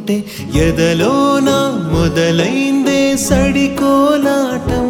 అనుకుంటే ఎదలోన మొదలైందే సడికోలాటం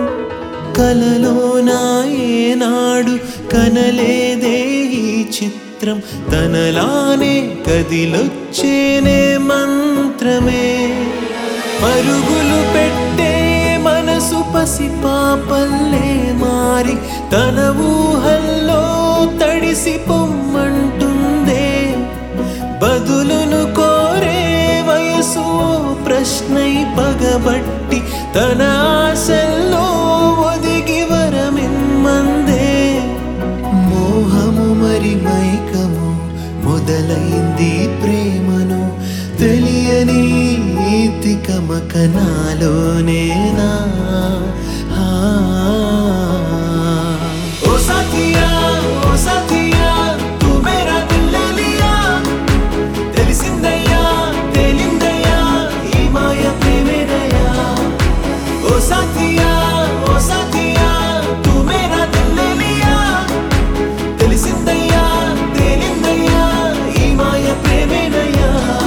కలలోన ఏనాడు కనలేదే ఈ చిత్రం తనలానే కదిలొచ్చేనే మంత్రమే పరుగులు పెట్టే మనసు పసిపాపల్లే మారి తన ఊహల్లో తడిసి పొమ్మంటుందే బదులును కోరే వయసు ప్రశ్నై పగబట్టి తన ఆశల్లో ఒదిగి వరమిమ్మందే మోహము మరి మైకము మొదలైంది ప్రేమను తెలియని నీతి కమకనాలోనేనా ఆ. ఓ సాథియా ఓ సాథియా తూ మేరా దిల్ లే లియా తెలిసిందయ్యా తేలిందయ్యా ఈ మాయ ప్రేమేనయ్యా ఓ సాథియా ఓ సాథియా తూ మేరా దిల్ లే లియా తెలిసిందయ్యా తేలిందయ్యా ఈ మాయ ప్రేమేనయ్యా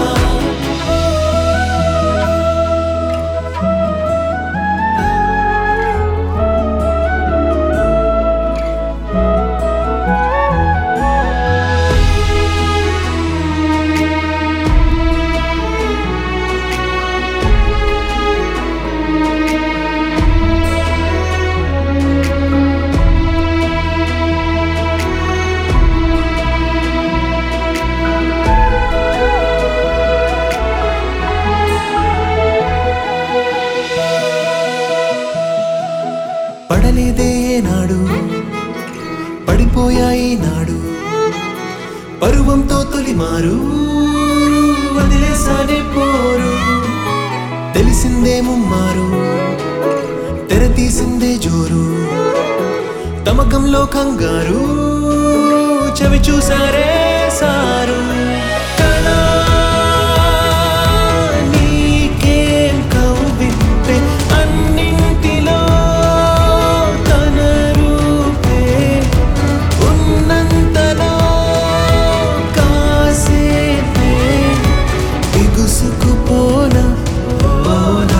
పడలేదే నాడు పడిపోయాయి నాడు పరువంతో తొలిమారు వదిలేసానే పోరు తెలిసిందే ముమ్మారు తెర తీసిందే జోరు తమకంలో కంగారు చవి చూసారే సారు కళా నీకేం కవ్వింపే అన్నింటిలో తన రూపే ఉన్నంతలో కాసేపే బిగుసుకుపోనా పోనా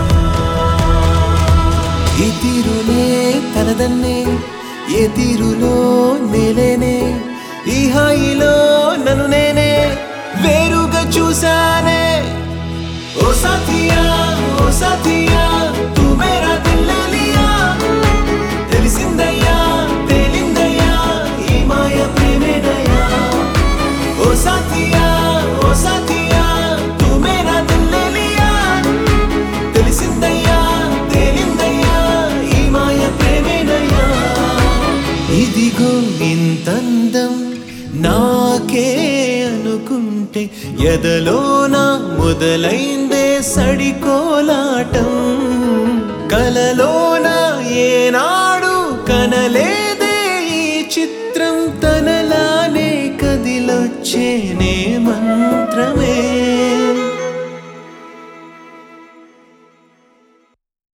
ఈ తీరునే తనదన్నే ఏ తీరులో నేలేనే ఈ హాయిలో నన్ను నేనే వేరుగా చూసానే ఓ సాథియా ఓ సాథియా తూ మేరా దిల్ లే లియా తెలిసిందయ్యా తేలిందయ్యా ఈ మాయ ప్రేమేనయ్యా ఓ సాథియా ఓ సాథియా తూ మేరా దిల్ లే లియా తెలిసిందయ్యా తేలిందయ్యా ఈ మాయ ప్రేమేనయ్యా ఇదిగో ఇంతందం నాకే అనుకుంటే ఎదలోన మొదలైందే సడికోలాటం కలలోన ఏనాడు కనలేదే ఈ చిత్రం తనలానే కదిలొచ్చేనే మంత్రమే